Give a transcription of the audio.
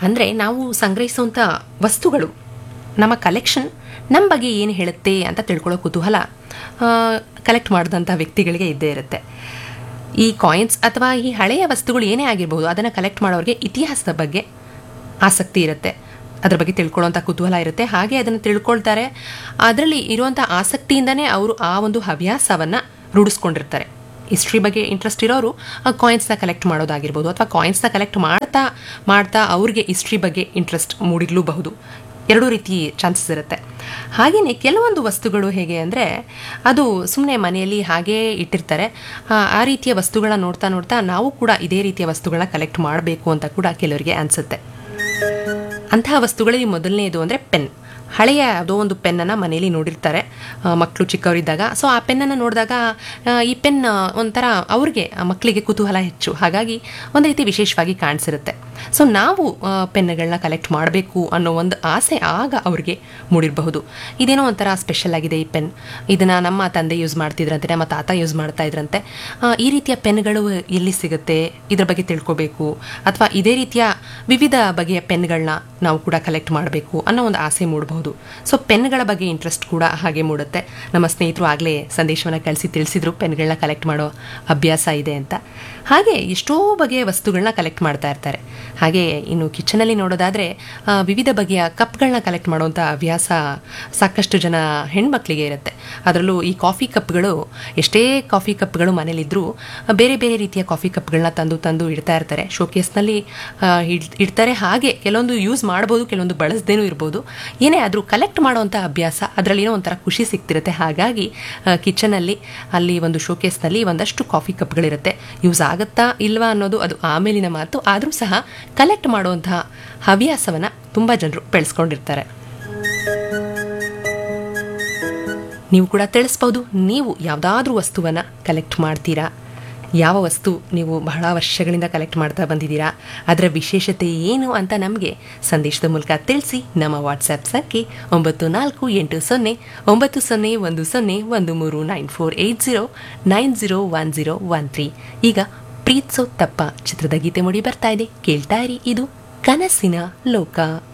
ಅಂದರೆ ನಾವು ಸಂಗ್ರಹಿಸುವಂಥ ವಸ್ತುಗಳು ನಮ್ಮ ಕಲೆಕ್ಷನ್ ನಮ್ಮ ಬಗ್ಗೆ ಏನು ಹೇಳುತ್ತೆ ಅಂತ ತಿಳ್ಕೊಳ್ಳೋ ಕುತೂಹಲ ಕಲೆಕ್ಟ್ ಮಾಡಿದಂಥ ವ್ಯಕ್ತಿಗಳಿಗೆ ಇದ್ದೇ ಇರುತ್ತೆ ಈ ಕಾಯಿನ್ಸ್ ಅಥವಾ ಈ ಹಳೆಯ ವಸ್ತುಗಳು ಏನೇ ಆಗಿರ್ಬೋದು ಅದನ್ನು ಕಲೆಕ್ಟ್ ಮಾಡೋರಿಗೆ ಇತಿಹಾಸದ ಬಗ್ಗೆ ಆಸಕ್ತಿ ಇರುತ್ತೆ ಅದ್ರ ಬಗ್ಗೆ ತಿಳ್ಕೊಳ್ಳೋಂಥ ಕುತೂಹಲ ಇರುತ್ತೆ ಹಾಗೆ ಅದನ್ನು ತಿಳ್ಕೊಳ್ತಾರೆ ಅದರಲ್ಲಿ ಇರುವಂಥ ಆಸಕ್ತಿಯಿಂದನೇ ಅವರು ಆ ಒಂದು ಹವ್ಯಾಸವನ್ನು ರೂಢಿಸ್ಕೊಂಡಿರ್ತಾರೆ ಹಿಸ್ಟ್ರಿ ಬಗ್ಗೆ ಇಂಟ್ರೆಸ್ಟ್ ಇರೋರು ಆ ಕಾಯಿನ್ಸ್ನ ಕಲೆಕ್ಟ್ ಮಾಡೋದಾಗಿರ್ಬೋದು ಅಥವಾ ಕಾಯಿನ್ಸ್ನ ಕಲೆಕ್ಟ್ ಮಾಡ್ತಾ ಮಾಡ್ತಾ ಅವ್ರಿಗೆ ಹಿಸ್ಟ್ರಿ ಬಗ್ಗೆ ಇಂಟ್ರೆಸ್ಟ್ ಮೂಡಿರಲೂಬಹುದು ಎರಡೂ ರೀತಿ ಚಾನ್ಸಸ್ ಇರುತ್ತೆ ಹಾಗೆಯೇ ಕೆಲವೊಂದು ವಸ್ತುಗಳು ಹೇಗೆ ಅಂದರೆ ಅದು ಸುಮ್ಮನೆ ಮನೆಯಲ್ಲಿ ಹಾಗೇ ಇಟ್ಟಿರ್ತಾರೆ ಆ, ಆ ರೀತಿಯ ವಸ್ತುಗಳನ್ನ ನೋಡ್ತಾ ನೋಡ್ತಾ ನಾವು ಕೂಡ ಇದೇ ರೀತಿಯ ವಸ್ತುಗಳನ್ನ ಕಲೆಕ್ಟ್ ಮಾಡಬೇಕು ಅಂತ ಕೂಡ ಕೆಲವರಿಗೆ ಅನಿಸುತ್ತೆ ಅಂತಹ ವಸ್ತುಗಳಲ್ಲಿ ಮೊದಲನೆಯದು ಅಂದರೆ ಪೆನ್ ಹಳೆಯ ಯಾವುದೋ ಒಂದು ಪೆನ್ನನ್ನು ಮನೆಯಲ್ಲಿ ನೋಡಿರ್ತಾರೆ ಮಕ್ಕಳು ಚಿಕ್ಕವರಿದ್ದಾಗ ಸೊ ಆ ಪೆನ್ನನ್ನು ನೋಡಿದಾಗ ಆ, ಈ ಪೆನ್ ಆ, ಒಂಥರ ಅವ್ರಿಗೆ ಆ ಮಕ್ಕಳಿಗೆ ಕುತೂಹಲ ಹೆಚ್ಚು ಹಾಗಾಗಿ ಒಂದು ರೀತಿ ವಿಶೇಷವಾಗಿ ಕಾಣಿಸಿರುತ್ತೆ ಸೊ ನಾವು ಆ, ಪೆನ್ನುಗಳನ್ನ ಕಲೆಕ್ಟ್ ಮಾಡಬೇಕು ಅನ್ನೋ ಒಂದು ಆಸೆ ಆಗ ಅವ್ರಿಗೆ ಮೂಡಿರಬಹುದು ಇದೇನೋ ಒಂಥರ ಸ್ಪೆಷಲ್ ಆಗಿದೆ ಈ ಪೆನ್ ಇದನ್ನು ನಮ್ಮ ತಂದೆ ಯೂಸ್ ಮಾಡ್ತಿದ್ರಂತೆ ನಮ್ಮ ತಾತ ಯೂಸ್ ಮಾಡ್ತಾ ಇದ್ರಂತೆ ಆ, ಈ ರೀತಿಯ ಪೆನ್ಗಳು ಎಲ್ಲಿ ಸಿಗುತ್ತೆ ಇದ್ರ ಬಗ್ಗೆ ತಿಳ್ಕೊಬೇಕು ಅಥವಾ ಇದೇ ರೀತಿಯ ವಿವಿಧ ಬಗೆಯ ಪೆನ್ಗಳನ್ನ ನಾವು ಕೂಡ ಕಲೆಕ್ಟ್ ಮಾಡಬೇಕು ಅನ್ನೋ ಒಂದು ಆಸೆ ಮೂಡಬಹುದು ಸೊ ಪೆನ್ಗಳ ಬಗ್ಗೆ ಇಂಟ್ರೆಸ್ಟ್ ಕೂಡ ಹಾಗೆ ಮೂಡುತ್ತೆ ನಮ್ಮ ಸ್ನೇಹಿತರು ಆಗಲೇ ಸಂದೇಶವನ್ನು ಕಳಿಸಿ ತಿಳಿಸಿದ್ರು ಪೆನ್ಗಳನ್ನ ಕಲೆಕ್ಟ್ ಮಾಡೋ ಅಭ್ಯಾಸ ಇದೆ ಅಂತ ಹಾಗೆ ಎಷ್ಟೋ ಬಗೆಯ ವಸ್ತುಗಳನ್ನ ಕಲೆಕ್ಟ್ ಮಾಡ್ತಾ ಇರ್ತಾರೆ ಹಾಗೆ ಇನ್ನು ಕಿಚನಲ್ಲಿ ನೋಡೋದಾದರೆ ಆ, ವಿವಿಧ ಬಗೆಯ ಕಪ್ಗಳನ್ನ ಕಲೆಕ್ಟ್ ಮಾಡುವಂಥ ಹವ್ಯಾಸ ಸಾಕಷ್ಟು ಜನ ಹೆಣ್ಮಕ್ಳಿಗೆ ಇರುತ್ತೆ ಅದರಲ್ಲೂ ಈ ಕಾಫಿ ಕಪ್ಗಳು ಎಷ್ಟೇ ಕಾಫಿ ಕಪ್ಗಳು ಮನೇಲಿದ್ದರೂ ಬೇರೆ ಬೇರೆ ರೀತಿಯ ಕಾಫಿ ಕಪ್ಗಳನ್ನ ತಂದು ತಂದು ಇಡ್ತಾ ಇರ್ತಾರೆ ಶೋಕೇಸ್ನಲ್ಲಿ ಇಡ್ತಾರೆ ಹಾಗೆ ಕೆಲವೊಂದು ಯೂಸ್ ಮಾಡ್ಬೋದು ಕೆಲವೊಂದು ಬಳಸದೇನೂ ಇರ್ಬೋದು ಏನೇ ಆದರೂ ಕಲೆಕ್ಟ್ ಮಾಡುವಂಥ ಅಭ್ಯಾಸ ಅದರಲ್ಲಿ ಏನೋ ಒಂಥರ ಖುಷಿ ಸಿಗ್ತಿರುತ್ತೆ ಹಾಗಾಗಿ ಕಿಚನಲ್ಲಿ ಅಲ್ಲಿ ಒಂದು ಶೋಕೇಸ್ನಲ್ಲಿ ಒಂದಷ್ಟು ಕಾಫಿ ಕಪ್ಗಳಿರುತ್ತೆ ಯೂಸ್ ಆಗುತ್ತಾ ಇಲ್ವಾ ಅನ್ನೋದು ಅದು ಆಮೇಲಿನ ಮಾತು ಆದರೂ ಸಹ ಕಲೆಕ್ಟ್ ಮಾಡುವಂತಹ ಹವ್ಯಾಸವನ್ನು ತುಂಬ ಜನರು ಬೆಳೆಸ್ಕೊಂಡಿರ್ತಾರೆ ನೀವು ಕೂಡ ತಿಳಿಸ್ಬೋದು ನೀವು ಯಾವುದಾದ್ರೂ ವಸ್ತುವನ್ನು ಕಲೆಕ್ಟ್ ಮಾಡ್ತೀರಾ ಯಾವ ವಸ್ತು ನೀವು ಬಹಳ ವರ್ಷಗಳಿಂದ ಕಲೆಕ್ಟ್ ಮಾಡ್ತಾ ಬಂದಿದ್ದೀರಾ ಅದರ ವಿಶೇಷತೆ ಏನು ಅಂತ ನಮಗೆ ಸಂದೇಶದ ಮೂಲಕ ತಿಳಿಸಿ ನಮ್ಮ ವಾಟ್ಸ್ಆ್ಯಪ್ ಸಂಖ್ಯೆ ಒಂಬತ್ತು ನಾಲ್ಕು ಎಂಟು ಸೊನ್ನೆ ಒಂಬತ್ತು ಸೊನ್ನೆ ಒಂದು ಸೊನ್ನೆ ಒಂದು ಮೂರು nine four eight zero nine zero one zero one three ಈಗ ಪ್ರೀತ್ಸೋ ತಪ್ಪ ಚಿತ್ರದ ಗೀತೆ ಮೂಡಿ ಬರ್ತಾ ಇದೆ ಕೇಳ್ತಾ ಇರಿ ಇದು ಕನಸಿನ ಲೋಕ